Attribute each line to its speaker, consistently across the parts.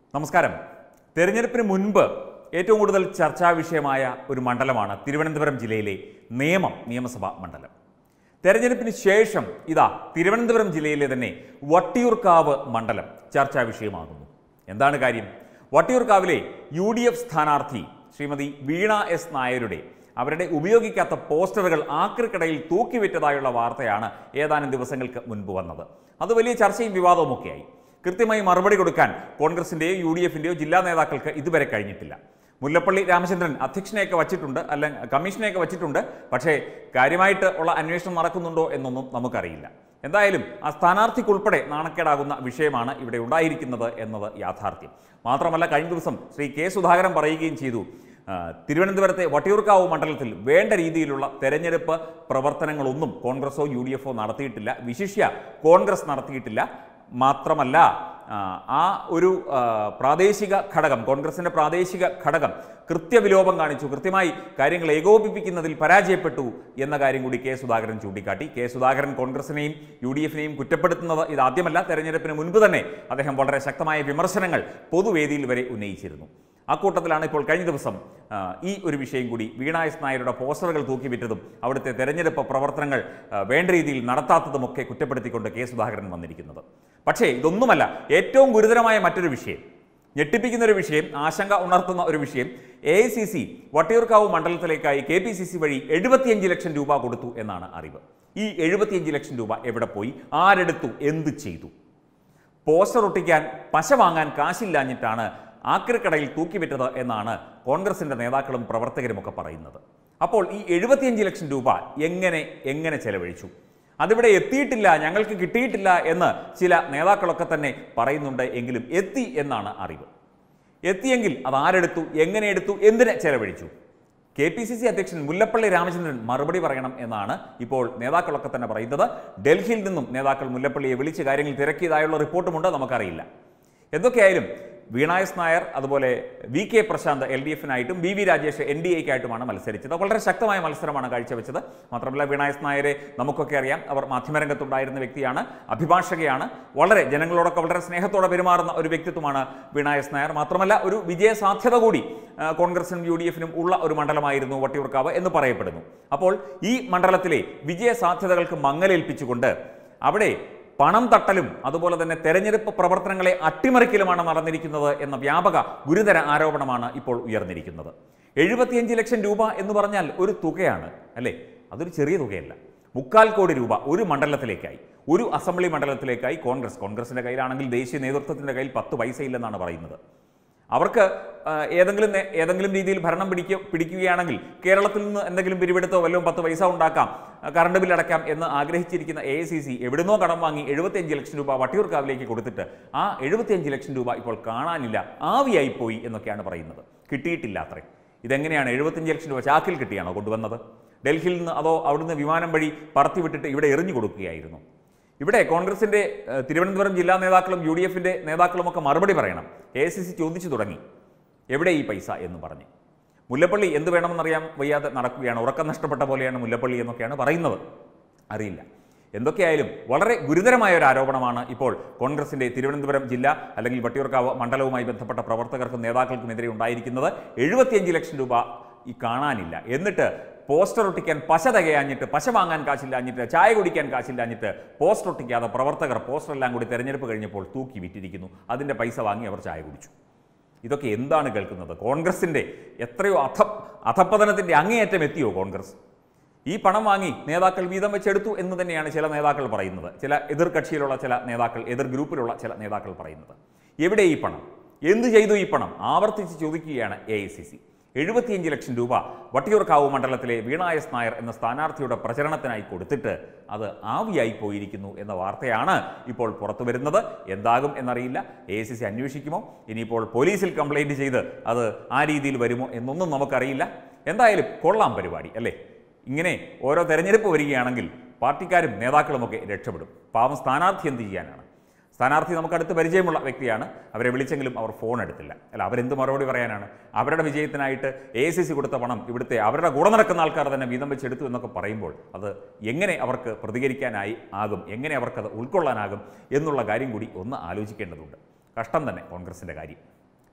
Speaker 1: നമസ്കാരം തെരഞ്ഞെടുപ്പിന് മുൻപ് ഏറ്റവും കൂടുതൽ ചർച്ചാ വിഷയമായ ഒരു മണ്ഡലമാണ് തിരുവനന്തപുരം ജില്ലയിലെ നേമം നിയമസഭാ മണ്ഡലം തെരഞ്ഞെടുപ്പിന് ശേഷം ഇതാ തിരുവനന്തപുരം ജില്ലയിലെ തന്നെ വട്ടിയൂർക്കാവ് മണ്ഡലം ചർച്ചാ വിഷയമാകുന്നു എന്താണ് കാര്യം വട്ടിയൂർക്കാവിലെ യു ഡി എഫ് സ്ഥാനാർത്ഥി ശ്രീമതി വീണ എസ് നായരുടെ അവരുടെ ഉപയോഗിക്കാത്ത പോസ്റ്ററുകൾ ആക്രിക്കടയിൽ തൂക്കിവിറ്റതായുള്ള വാർത്തയാണ് ഏതാനും ദിവസങ്ങൾക്ക് മുൻപ് വന്നത് അത് വലിയ ചർച്ചയും വിവാദവുമൊക്കെയായി കൃത്യമായി മറുപടി കൊടുക്കാൻ കോൺഗ്രസിന്റെയോ യു ഡി എഫിന്റെയോ ജില്ലാ നേതാക്കൾക്ക് ഇതുവരെ കഴിഞ്ഞിട്ടില്ല മുല്ലപ്പള്ളി രാമചന്ദ്രൻ അധ്യക്ഷനെയൊക്കെ വച്ചിട്ടുണ്ട് അല്ല കമ്മീഷനെയൊക്കെ വച്ചിട്ടുണ്ട് പക്ഷേ കാര്യമായിട്ട് ഉള്ള അന്വേഷണം നടക്കുന്നുണ്ടോ എന്നൊന്നും നമുക്കറിയില്ല എന്തായാലും ആ സ്ഥാനാർത്ഥിക്കുൾപ്പെടെ നാണക്കേടാകുന്ന വിഷയമാണ് ഇവിടെ ഉണ്ടായിരിക്കുന്നത് എന്നത് യാഥാർത്ഥ്യം മാത്രമല്ല കഴിഞ്ഞ ദിവസം ശ്രീ കെ സുധാകരൻ പറയുകയും ചെയ്തു ആ, തിരുവനന്തപുരത്തെ വട്ടിയൂർക്കാവ് മണ്ഡലത്തിൽ വേണ്ട രീതിയിലുള്ള തെരഞ്ഞെടുപ്പ് പ്രവർത്തനങ്ങളൊന്നും കോൺഗ്രസോ യു ഡി എഫോ നടത്തിയിട്ടില്ല വിശിഷ്യ കോൺഗ്രസ് നടത്തിയിട്ടില്ല മാത്രമല്ല ആ, ആ ഒരു ആ, പ്രാദേശിക ഘടകം കോൺഗ്രസിന്റെ പ്രാദേശിക ഘടകം കൃത്യവിലോപം കാണിച്ചു കൃത്യമായി കാര്യങ്ങൾ ഏകോപിപ്പിക്കുന്നതിൽ പരാജയപ്പെട്ടു എന്ന കാര്യം കൂടി കെ സുധാകരൻ ചൂണ്ടിക്കാട്ടി കെ സുധാകരൻ കോൺഗ്രസിനെയും യു ഡി എഫിനെയും കുറ്റപ്പെടുത്തുന്നത് ഇതാദ്യമല്ല തെരഞ്ഞെടുപ്പിന് മുൻപ് തന്നെ അദ്ദേഹം വളരെ ശക്തമായ വിമർശനങ്ങൾ പൊതുവേദിയിൽ വരെ ഉന്നയിച്ചിരുന്നു അക്കൂട്ടത്തിലാണ് ഇപ്പോൾ കഴിഞ്ഞ ദിവസം ആ, ഈ ഒരു വിഷയം കൂടി വീണ എസ് നായരുടെ പോസ്റ്ററുകൾ തൂക്കിവിറ്റതും അവിടുത്തെ തെരഞ്ഞെടുപ്പ് പ്രവർത്തനങ്ങൾ ആ, വേണ്ട രീതിയിൽ നടത്താത്തതുമൊക്കെ കുറ്റപ്പെടുത്തിക്കൊണ്ട് കെ സുധാകരൻ വന്നിരിക്കുന്നത് പക്ഷേ ഇതൊന്നുമല്ല ഏറ്റവും ഗുരുതരമായ മറ്റൊരു വിഷയം ഞെട്ടിപ്പിക്കുന്ന ഒരു വിഷയം ആശങ്ക ഉണർത്തുന്ന ഒരു വിഷയം A I C C Vattiyoorkavu മണ്ഡലത്തിലേക്കായി കെ പി സി സി വഴി എഴുപത്തിയഞ്ച് ലക്ഷം രൂപ കൊടുത്തു എന്നാണ് അറിവ് ഈ എഴുപത്തിയഞ്ച് ലക്ഷം രൂപ എവിടെ പോയി ആരെടുത്തു എന്ത് ചെയ്തു പോസ്റ്റർ ഒട്ടിക്കാൻ പശ വാങ്ങാൻ കാശില്ലാഞ്ഞിട്ടാണ് ആക്രിക്കടയിൽ തൂക്കിവിറ്റത് എന്നാണ് കോൺഗ്രസിന്റെ നേതാക്കളും പ്രവർത്തകരുമൊക്കെ പറയുന്നത് അപ്പോൾ ഈ എഴുപത്തിയഞ്ച് ലക്ഷം രൂപ എങ്ങനെ എങ്ങനെ ചെലവഴിച്ചു അതിവിടെ എത്തിയിട്ടില്ല ഞങ്ങൾക്ക് കിട്ടിയിട്ടില്ല എന്ന് ചില നേതാക്കളൊക്കെ തന്നെ പറയുന്നുണ്ട് എങ്കിലും എത്തി എന്നാണ് അറിവ് എത്തിയെങ്കിൽ അത് ആരെടുത്തു എങ്ങനെ എടുത്തു എന്തിനെ ചെലവഴിച്ചു കെ പി സി സി അധ്യക്ഷൻ മുല്ലപ്പള്ളി രാമചന്ദ്രൻ മറുപടി പറയണം എന്നാണ് ഇപ്പോൾ നേതാക്കളൊക്കെ തന്നെ പറയുന്നത് ഡൽഹിയിൽ നിന്നും നേതാക്കൾ മുല്ലപ്പള്ളിയെ വിളിച്ച് കാര്യങ്ങൾ തിരക്കിയതായുള്ള റിപ്പോർട്ടുമുണ്ട് നമുക്കറിയില്ല എന്തൊക്കെയായാലും വീണ എസ് നായർ അതുപോലെ V K Prashanth L D എഫിനായിട്ടും B V Rajesh N D എക്കായിട്ടുമാണ് മത്സരിച്ചത് വളരെ ശക്തമായ മത്സരമാണ് കാഴ്ചവെച്ചത് മാത്രമല്ല വീണ എസ് നായരെ നമുക്കൊക്കെ അറിയാം അവർ മാധ്യമരംഗത്തുണ്ടായിരുന്ന വ്യക്തിയാണ് അഭിഭാഷകയാണ് വളരെ ജനങ്ങളോടൊക്കെ വളരെ സ്നേഹത്തോടെ പെരുമാറുന്ന ഒരു വ്യക്തിത്വമാണ് വീണ എസ് നായർ മാത്രമല്ല ഒരു വിജയ സാധ്യത കൂടി ആ, കോൺഗ്രസിനും യു ഡി എഫിനും ഉള്ള ഒരു മണ്ഡലമായിരുന്നു വട്ടിയൂർക്കാവ് എന്ന് പറയപ്പെടുന്നു അപ്പോൾ ഈ മണ്ഡലത്തിലെ വിജയ സാധ്യതകൾക്ക് മങ്ങലേൽപ്പിച്ചുകൊണ്ട് അവിടെ പണം തട്ടലും അതുപോലെ തന്നെ തെരഞ്ഞെടുപ്പ് പ്രവർത്തനങ്ങളെ അട്ടിമറിക്കലുമാണ് നടന്നിരിക്കുന്നത് എന്ന വ്യാപക ഗുരുതര ആരോപണമാണ് ഇപ്പോൾ ഉയർന്നിരിക്കുന്നത് എഴുപത്തിയഞ്ച് ലക്ഷം രൂപ എന്ന് പറഞ്ഞാൽ ഒരു തുകയാണ് അല്ലേ അതൊരു ചെറിയ തുകയല്ല മുക്കാൽ കോടി രൂപ ഒരു മണ്ഡലത്തിലേക്കായി ഒരു അസംബ്ലി മണ്ഡലത്തിലേക്കായി കോൺഗ്രസ് കോൺഗ്രസിന്റെ കയ്യിലാണെങ്കിൽ ദേശീയ നേതൃത്വത്തിന്റെ കയ്യിൽ പത്ത് പൈസ ഇല്ലെന്നാണ് പറയുന്നത് അവർക്ക് ആ, ഏതെങ്കിലും നേ- ഏതെങ്കിലും രീതിയിൽ ഭരണം പിടിക്ക പിടിക്കുകയാണെങ്കിൽ കേരളത്തിൽ നിന്ന് എന്തെങ്കിലും പിരിവെടുത്തോ വല്ലതും പത്ത് പൈസ ഉണ്ടാക്കാം ആ, കറണ്ട് ബിൽ അടക്കാം എന്ന് ആഗ്രഹിച്ചിരിക്കുന്ന എ ഐ സി സി എവിടുന്നോ കടം വാങ്ങി എഴുപത്തിയഞ്ച് ലക്ഷം രൂപ വട്ടിയൂർക്കാവിലേക്ക് കൊടുത്തിട്ട് ആ എഴുപത്തിയഞ്ച് ലക്ഷം രൂപ ഇപ്പോൾ കാണാനില്ല ആവിയായി പോയി എന്നൊക്കെയാണ് പറയുന്നത് കിട്ടിയിട്ടില്ല അത്രേ ഇതെങ്ങനെയാണ് എഴുപത്തിയഞ്ച് ലക്ഷം രൂപ ചാക്കിൽ കിട്ടിയാണോ കൊണ്ടുവന്നത് ഡൽഹിയിൽ നിന്ന് അതോ അവിടുന്ന് വിമാനം വഴി പറത്തി വിട്ടിട്ട് ഇവിടെ എറിഞ്ഞു കൊടുക്കുകയായിരുന്നു ഇവിടെ കോൺഗ്രസിന്റെ ഏഹ്, തിരുവനന്തപുരം ജില്ലാ നേതാക്കളും യു ഡി എഫിന്റെ നേതാക്കളും ഒക്കെ മറുപടി പറയണം എ ഐ സി സി ചോദിച്ചു തുടങ്ങി എവിടെ ഈ പൈസ എന്ന് പറഞ്ഞ് മുല്ലപ്പള്ളി എന്ത് വേണമെന്നറിയാൻ വയ്യാതെ നടക്കുകയാണ് ഉറക്കം നഷ്ടപ്പെട്ട പോലെയാണ് മുല്ലപ്പള്ളി എന്നൊക്കെയാണ് പറയുന്നത് അറിയില്ല എന്തൊക്കെയായാലും വളരെ ഗുരുതരമായ ഒരു ആരോപണമാണ് ഇപ്പോൾ കോൺഗ്രസിന്റെ തിരുവനന്തപുരം ജില്ല അല്ലെങ്കിൽ വട്ടിയൂർക്കാവ് മണ്ഡലവുമായി ബന്ധപ്പെട്ട പ്രവർത്തകർക്കും നേതാക്കൾക്കുമെതിരെ ഉണ്ടായിരിക്കുന്നത് എഴുപത്തിയഞ്ച് ലക്ഷം രൂപ ഈ കാണാനില്ല എന്നിട്ട് പോസ്റ്റർ ഒട്ടിക്കാൻ പശ തികയാഞ്ഞിട്ട് പശ വാങ്ങാൻ കാശില്ലാഞ്ഞിട്ട് ചായ കുടിക്കാൻ കാശില്ലാഞ്ഞിട്ട് പോസ്റ്റർ ഒട്ടിക്കാതെ പ്രവർത്തകർ പോസ്റ്റർ എല്ലാം കൂടി തെരഞ്ഞെടുപ്പ് കഴിഞ്ഞപ്പോൾ തൂക്കി വിറ്റിരിക്കുന്നു അതിൻ്റെ പൈസ വാങ്ങി അവർ ചായ കുടിച്ചു ഇതൊക്കെ എന്താണ് കേൾക്കുന്നത് കോൺഗ്രസിന്റെ എത്രയോ അധ അധപ്പതനത്തിന്റെ അങ്ങേയറ്റം എത്തിയോ കോൺഗ്രസ് ഈ പണം വാങ്ങി നേതാക്കൾ വീതം വെച്ചെടുത്തു എന്ന് തന്നെയാണ് ചില നേതാക്കൾ പറയുന്നത് ചില എതിർ കക്ഷിയിലുള്ള ചില നേതാക്കൾ എതിർ ഗ്രൂപ്പിലുള്ള ചില നേതാക്കൾ പറയുന്നത് എവിടെ ഈ പണം എന്ത് ചെയ്തു ഈ പണം ആവർത്തിച്ച് ചോദിക്കുകയാണ് എ ഐ സി സി എഴുപത്തിയഞ്ച് ലക്ഷം രൂപ വട്ടിയൂർക്കാവ് മണ്ഡലത്തിലെ വീണ എസ് നായർ എന്ന സ്ഥാനാർത്ഥിയുടെ പ്രചരണത്തിനായി കൊടുത്തിട്ട് അത് ആവിയായി പോയിരിക്കുന്നു എന്ന വാർത്തയാണ് ഇപ്പോൾ പുറത്തു വരുന്നത് എന്താകും എന്നറിയില്ല എ സി സി അന്വേഷിക്കുമോ ഇനിയിപ്പോൾ പോലീസിൽ കംപ്ലൈൻറ്റ് ചെയ്ത് അത് ആ രീതിയിൽ വരുമോ എന്നൊന്നും നമുക്കറിയില്ല എന്തായാലും കൊള്ളാം പരിപാടി അല്ലേ ഇങ്ങനെ ഓരോ തെരഞ്ഞെടുപ്പ് വരികയാണെങ്കിൽ പാർട്ടിക്കാരും നേതാക്കളുമൊക്കെ രക്ഷപ്പെടും പാവം സ്ഥാനാർത്ഥി എന്ത് ചെയ്യാനാണ് സ്ഥാനാർത്ഥി നമുക്ക് അടുത്ത് പരിചയമുള്ള വ്യക്തിയാണ് അവരെ വിളിച്ചെങ്കിലും അവർ ഫോൺ എടുത്തില്ല അല്ല അവരെന്ത് മറുപടി പറയാനാണ് അവരുടെ വിജയത്തിനായിട്ട് എ സി സി കൊടുത്ത പണം ഇവിടുത്തെ അവരുടെ കൂടെ നടക്കുന്ന ആൾക്കാർ തന്നെ വീതം വെച്ചെടുത്തു എന്നൊക്കെ പറയുമ്പോൾ അത് എങ്ങനെ അവർക്ക് പ്രതികരിക്കാനായി ആകും എങ്ങനെ അവർക്കത് ഉൾക്കൊള്ളാനാകും എന്നുള്ള കാര്യം കൂടി ഒന്ന് ആലോചിക്കേണ്ടതുണ്ട് കഷ്ടം തന്നെ കോൺഗ്രസിൻ്റെ കാര്യം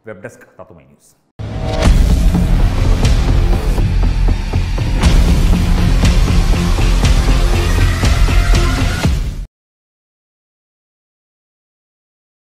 Speaker 1: വെബ് ഡെസ്ക് തത്തുമൈ ന്യൂസ്